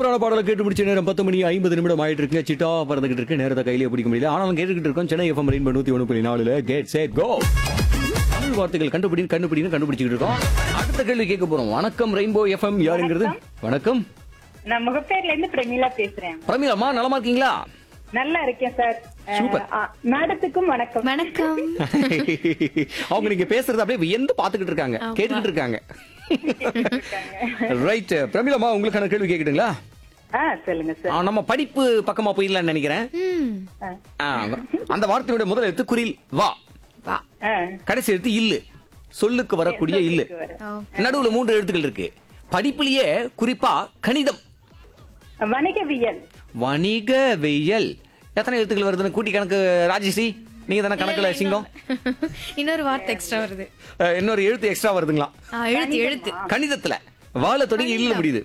சூப்பரான பாடலை கேட்டு பிடிச்ச நேரம் பத்து மணி ஐம்பது நிமிடம் ஆயிட்டு இருக்குங்க சிட்டா பறந்துகிட்டு இருக்கு நேரத்தை கையிலே பிடிக்க முடியல ஆனாலும் கேட்டுக்கிட்டு இருக்கோம் சென்னை எஃப்எம் ரெயின்போ நூத்தி ஒன்று புள்ளி நாலுல கேட் சேட் கோ தமிழ் வார்த்தைகள் கண்டுபிடி கண்டுபிடின்னு கண்டுபிடிச்சிட்டு இருக்கோம் அடுத்த கேள்வி கேட்க போறோம் வணக்கம் ரெயின்போ எஃப்எம் யாருங்கிறது வணக்கம் நான் முகப்பேர்ல இருந்து பிரமிளா பேசுறேன் பிரமிளாமா நலமா இருக்கீங்களா நல்லா இருக்கேன் சார் அஹ், சூப்பர். ஆ, மேடத்துக்கும் வணக்கம் வணக்கம் அவங்க நீங்க பேசுறது அப்படியே வியந்து பாத்துக்கிட்டு இருக்காங்க கேட்டுக்கிட்டு இருக்காங்க ரைட் பிரமிளாமா உங்களுக்கான கேள்வி கேக்குதுங்களா ஆ சொல்லுங்க சார் ஆ, நம்ம படிப்பு பக்கமா போயிடலாம்னு நினைக்கிறேன் ம், ஆ, அந்த வார்த்தையோட முதல் எழுத்து குறில் வா வா ஆ, கடைசி எழுத்து இல்லு சொல்லுக்கு வரக்கூடிய இல்லு ஓ, நடுவுல மூன்று எழுத்துக்கள் இருக்கு படிப்புலயே குறிப்பா கணிதம் வணிகவியல் வணிகவியல் எத்தனை எழுத்துக்கள் வருதுன்னு கூட்டி கணக்கு ராஜஸ்ரீ நீங்க தானே கணக்குல சிங்கம் இன்னொரு வார்த்தை எக்ஸ்ட்ரா வருது அஹ், இன்னொரு எழுத்து எக்ஸ்ட்ரா வருதுங்களா ஆ, எழுத்து எழுத்து கணிதத்துல வாழ தொடங்கி இல்ல முடியுது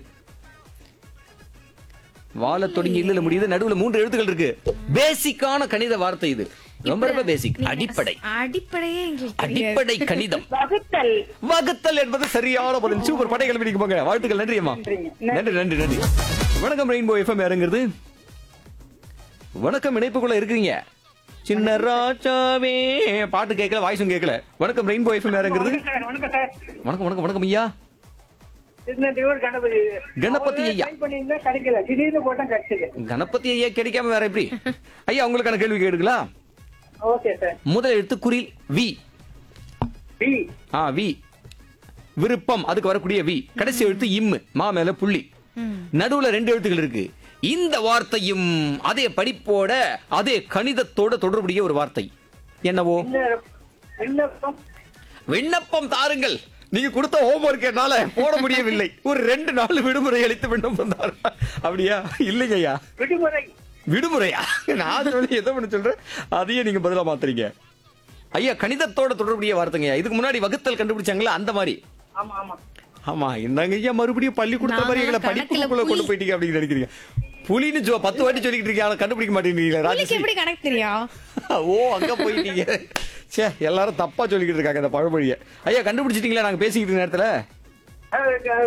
வாழ தொடங்கி இல்ல முடியுது நடுவுல மூன்று எழுத்துக்கள் இருக்கு பேசிக்கான கணித வார்த்தை இது ரொம்ப ரொம்ப பேசிக் அடிப்படை அடிப்படையே எங்களுக்கு தெரியாது. அடிப்படை கணிதம் வகுத்தல் வகுத்தல் என்பது சரியான பதில் சூப்பர் படைகள் பிடிக்க போங்க வாழ்த்துக்கள் நன்றி அம்மா நன்றி நன்றி நன்றி வணக்கம் ரெயின்போ எஃப்எம் இறங்குறது வணக்கம் இணைப்புக்குள்ள இருக்கீங்க சின்ன ராஜாவே பாட்டு கேட்கல வாய்ஸும் கேட்கல வணக்கம் ரெயின்போ எஃப்எம் இறங்குறது வணக்கம் சார் வணக்கம் வணக்கம் வணக்கம் ஐயா திருநெல்வேலூர் கணபதி கணபதி ஐயா பண்ணியிருந்தா கிடைக்கல திடீர்னு போட்டா கிடைச்சது கணபதி ஐயா கிடைக்காம வேற எப்படி ஐயா உங்களுக்கான கேள்வி கேடுங்களா ஓகே சார் முதல் எழுத்து குறில் வி பி ஆ வி விருப்பம் அதுக்கு வரக்கூடிய வி கடைசி எழுத்து இம்மு மா மேல புள்ளி நடுவுல ரெண்டு எழுத்துக்கள் இருக்கு இந்த வார்த்தையும் அதே படிப்போட அதே கணிதத்தோட தொடர்புடைய ஒரு வார்த்தை என்னவோ விண்ணப்பம் விண்ணப்பம் தாருங்கள் நீங்க கொடுத்த ஹோம்ஒர்க் என்னால போட முடியவில்லை ஒரு ரெண்டு நாள் விடுமுறை அளித்து விண்ணப்பம் தாரு அப்படியா இல்லைங்க ஐயா விடுமுறை விடுமுறையா நான் அது வந்து எதை பண்ண சொல்றேன் அதையே நீங்க பதிலா மாத்துறீங்க ஐயா கணிதத்தோட தொடர்புடைய வார்த்தைங்க இதுக்கு முன்னாடி வகுத்தல் கண்டுபிடிச்சாங்களா அந்த மாதிரி ஆமா ஆமா ஆமா இந்தாங்க ஐயா மறுபடியும் பள்ளி கொடுத்த மாதிரி எங்களை நானா கணக்குல படிப்புக்குள்ள கொண்டு புலி. போயிட்டீங்க அப்படின்னு நினைக்கிறீங்க புலின்னு சொ- பத்து வாட்டி சொல்லிக்கிட்டு இருக்கீங்க ஆனா கண்டுபிடிக்க மாட்டேங்கிறீங்களா உங்களுக்கு ராஜஸ்ரீ எப்படி கணக்கு தெரியும் ஓ அங்க போயிட்டீங்க சே எல்லாரும் தப்பா சொல்லிக்கிட்டு இருக்காங்க இந்த பழமொழியை ஐயா கண்டுபிடிச்சிட்டீங்களா நாங்க பேசிக்கிட்டு இருக்க நேரத்துல அஹ்,